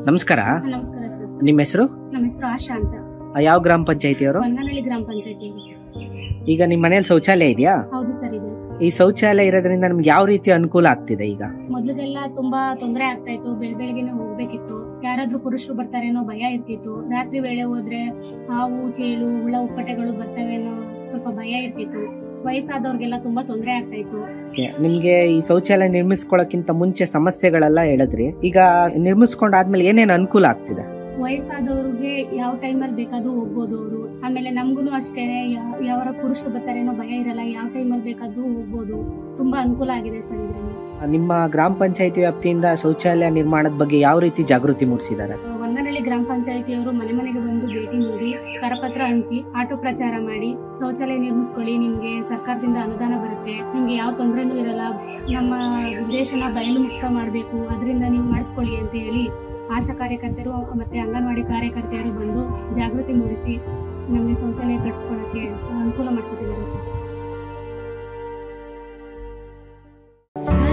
ನಮಸ್ಕಾರ ನಮಸ್ಕಾರ ಸರ್ ನಿಮ್ಮ ಹೆಸರು ನಮ್ಮ ಹೆಸರು ಆಶಾ ಅಂತ ಯಾವ ಗ್ರಾಮ ಪಂಚಾಯತಿಯವರು ಬಂಗನಹಳ್ಳಿ ಗ್ರಾಮ ಪಂಚಾಯತಿ ಸರ್ ಈಗ ನಿಮ್ಮ ಮನೇಲಿ ಶೌಚಾಲಯ ಇದೆಯಾ ಹೌದು ಸರ್ ಇದೆ ಈ ಶೌಚಾಲಯ ಇರೋದ್ರಿಂದ ನಮ್ಗೆ ಯಾವ ರೀತಿ ಅನುಕೂಲ ಆಗ್ತಿದೆ ಈಗ ಮೊದಲೆಲ್ಲ ತುಂಬಾ ತೊಂದರೆ ಆಗ್ತಾ ಇತ್ತು ಬೆಳ ಬೆಳಗ್ಗೆನೆ ಹೋಗ್ಬೇಕಿತ್ತು ಯಾರಾದ್ರೂ ಪುರುಷರು ಬರ್ತಾರೇನೋ ಭಯ ಇರ್ತಿತ್ತು ರಾತ್ರಿ ವೇಳೆ ಹೋದ್ರೆ ಹಾವು ಚೇಳು ಹುಳ ಉಪ್ಪಟೆಗಳು ಬರ್ತವೇನೋ ಸ್ವಲ್ಪ ಭಯ ಇರ್ತಿತ್ತು ವಯಸ್ಸಾದವ್ರಿಗೆಲ್ಲ ತುಂಬಾ ತೊಂದರೆ ಆಗ್ತಾ ಇತ್ತು Okay, ನಿಮ್ಗೆ ಈ ಶೌಚಾಲಯ ನಿರ್ಮಿಸ್ಕೊಳ್ಳೋಕ್ಕಿಂತ ಮುಂಚೆ ಸಮಸ್ಯೆಗಳೆಲ್ಲ ಹೇಳಿದ್ರಿ ಈಗ ನಿರ್ಮಿಸ್ಕೊಂಡಾದ್ಮೇಲೆ ಏನೇನು ಅನುಕೂಲ ಆಗ್ತಿದೆ ವಯಸ್ಸಾದವ್ರಿಗೆ ಯಾವ ಟೈಮಲ್ಲಿ ಬೇಕಾದ್ರೂ ಹೋಗ್ಬೋದು ಅವರು ಆಮೇಲೆ ನಮ್ಗೂ ಅಷ್ಟೇ ಯಾವ ಪುರುಷರು ಬರ್ತಾರೇನೋ ಭಯ ಇರಲ್ಲ ಯಾವ ಟೈಮಲ್ಲಿ ಬೇಕಾದ್ರೂ ಹೋಗ್ಬೋದು ತುಂಬಾ ಅನುಕೂಲ ಆಗಿದೆ ಸರ್ ಇದರಲ್ಲಿ ನಿಮ್ಮ ಗ್ರಾಮ ಪಂಚಾಯತಿ ವ್ಯಾಪ್ತಿಯಿಂದ ಶೌಚಾಲಯ ನಿರ್ಮಾಣದ ಬಗ್ಗೆ ಯಾವ ರೀತಿ ಜಾಗೃತಿ ಮೂಡಿಸಿದ್ದಾರೆ ಒಂದನಹಳ್ಳಿ ಗ್ರಾಮ ಪಂಚಾಯತಿಯವರು ಮನೆ ಮನೆಗೆ ಬಂದು ಭೇಟಿ ನೀಡಿ ಕರಪತ್ರ ಹಂಚಿ ಆಟೋ ಪ್ರಚಾರ ಮಾಡಿ ಶೌಚಾಲಯ ನಿರ್ಮಿಸ್ಕೊಳ್ಳಿ ನಿಮ್ಗೆ ಸರ್ಕಾರದಿಂದ ಅನುದಾನ ಬರುತ್ತೆ ನಿಮ್ಗೆ ಯಾವ ತೊಂದರೆನೂ ಇರಲ್ಲ ನಮ್ಮ ದೇಶನ ಬಯಲು ಮುಕ್ತ ಮಾಡಬೇಕು ಅದರಿಂದ ನೀವು ಮಾಡಿಸ್ಕೊಳ್ಳಿ ಅಂತ ಹೇಳಿ ಆಶಾ ಕಾರ್ಯಕರ್ತರು ಮತ್ತೆ ಅಂಗನವಾಡಿ ಕಾರ್ಯಕರ್ತೆಯರು ಬಂದು ಜಾಗೃತಿ ಮೂಡಿಸಿ ನಮಗೆ ಶೌಚಾಲಯ ಕಟ್ಸ್ಕೊಳ್ಳೋಕ್ಕೆ ಅನುಕೂಲ ಮಾಡ್ಕೊಟ್ಟಿದ್ದಾರೆ ಸರ್